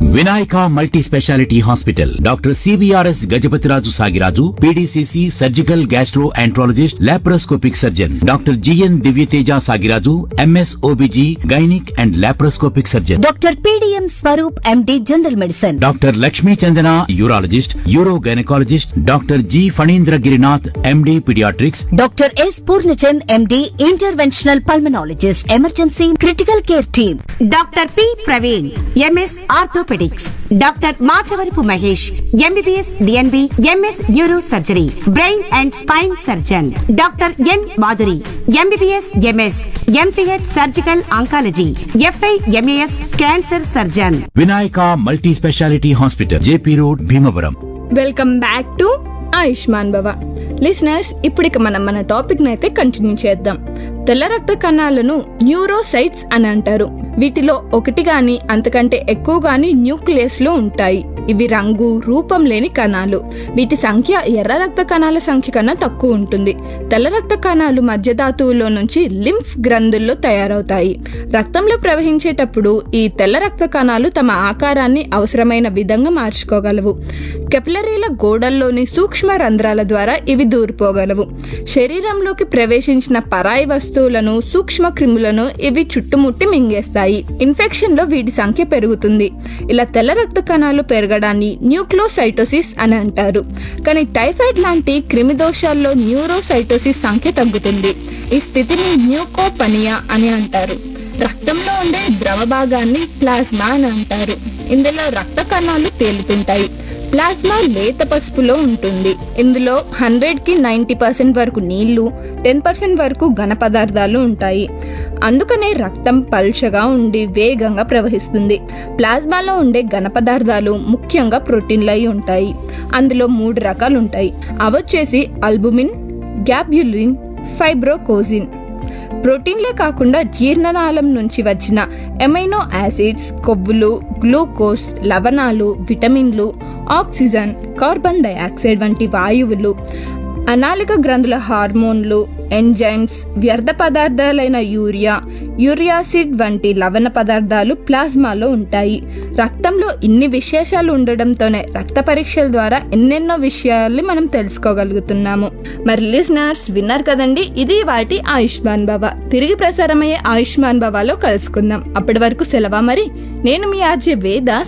Vinayaka multi speciality hospital doctor CBRS Gajapathiraju Sagiraju PDCC surgical gastroenterologist laparoscopic surgeon doctor GN Divyateja Sagiraju MS OBG gynaec and laparoscopic surgeon doctor PDM Swaroop MD general medicine doctor Lakshmi Chandana urologist uro gynaecologist doctor G Phanindra Girinath MD paediatrics doctor S Purnachand MD interventional pulmonologist emergency critical care team doctor P Praveen MS orthopaedics doctor Machavarapu Mahesh MBBS DNB MS neuro surgery brain and spine surgeon doctor N Madhuri MBBS MS MCh surgical oncology FI MAS cancer surgeon Vinayaka multi speciality hospital JP road Bhimavaram welcome back to Ayushman Bhava listeners ఇప్పుడు ఇక మనం మన topic అయితే continue చేద్దాం తెల్ల రక్త కణాలను న్యూరోసైట్స్ అని అంటారు వీటిలో ఒకటి గాని అంతకంటే ఎక్కువ గాని న్యూక్లియస్ లో ఉంటాయి ఇవి రంగు రూపం లేని కణాలు వీటి సంఖ్య ఎర్ర రక్త కణాల సంఖ్య కన్నా తక్కువ ఉంటుంది తెల్ల రక్త కణాలు మధ్యధాతువులో నుంచి లింఫ్ గ్రంథుల్లో తయారవుతాయి రక్తంలో ప్రవహించేటప్పుడు ఈ తెల్ల రక్త కణాలు తమ ఆకారాన్ని అవసరమైన విధంగా మార్చుకోగలవు కెపిలరీల గోడల్లోని సూక్ష్మ రంధ్రాల ద్వారా ఇవి దూరిపోగలవు శరీరంలోకి ప్రవేశించిన పరాయి వస్తువులను సూక్ష్మ క్రిములను ఇవి చుట్టుముట్టి మింగేస్తాయి ఇన్ఫెక్షన్ లో వీటి సంఖ్య పెరుగుతుంది ఇలా తెల్ల రక్త కణాలు పెరగడాన్ని న్యూక్లోసైటోసిస్ అని అంటారు కానీ టైఫాయిడ్ లాంటి క్రిమి దోషాల్లో న్యూరోసైటోసిస్ సంఖ్య తగ్గుతుంది ఈ స్థితిని న్యూకోపనియా అని అంటారు రక్తంలో ఉండే ద్రవ భాగాన్ని ప్లాస్మా అని అంటారు ఇందులో రక్త కణాలు తేలుతుంటాయి ప్లాస్మా లేత పసుపులో ఉంటుంది ఇందులో హండ్రెడ్ కి నైంటీ పర్సెంట్ వరకు నీళ్లు టెన్ పర్సెంట్ వరకు ఘన పదార్థాలు ఉంటాయి అందుకనే రక్తం పల్చగా ఉండి వేగంగా ప్రవహిస్తుంది ప్లాస్మాలో ఉండే ఘన పదార్థాలు ముఖ్యంగా ప్రోటీన్లు అయి ఉంటాయి అందులో మూడు రకాలు ఉంటాయి అవొచ్చేసి అల్బుమిన్ గ్యాబ్యులిన్ ఫైబ్రోకోజిన్ ప్రోటీన్లే కాకుండా జీర్ణనాళం నుంచి వచ్చిన ఎమైనో యాసిడ్స్ కొవ్వులు గ్లూకోజ్ లవణాలు విటమిన్లు ఆక్సిజన్ కార్బన్ డయాక్సైడ్ వంటి వాయువులు అనాలిక గ్రంథుల హార్మోన్లు ఎంజైమ్స్ వ్యర్థ పదార్థాలైన యూరియా యూరియాసిడ్ వంటి లవణ పదార్థాలు ప్లాస్మాలో ఉంటాయి రక్తంలో ఇన్ని విశేషాలు ఉండడంతోనే రక్త పరీక్షల ద్వారా ఎన్నెన్నో విషయాల్ని మనం తెలుసుకోగలుగుతున్నాము మరి లిజనర్స్ విన్నారు కదండి ఇది వాటి ఆయుష్మాన్ భవ తిరిగి ప్రసారమయ్యే ఆయుష్మాన్ భవాలో కలుసుకుందాం అప్పటి వరకు సెలవా మరి నేను మీ ఆర్జే వేద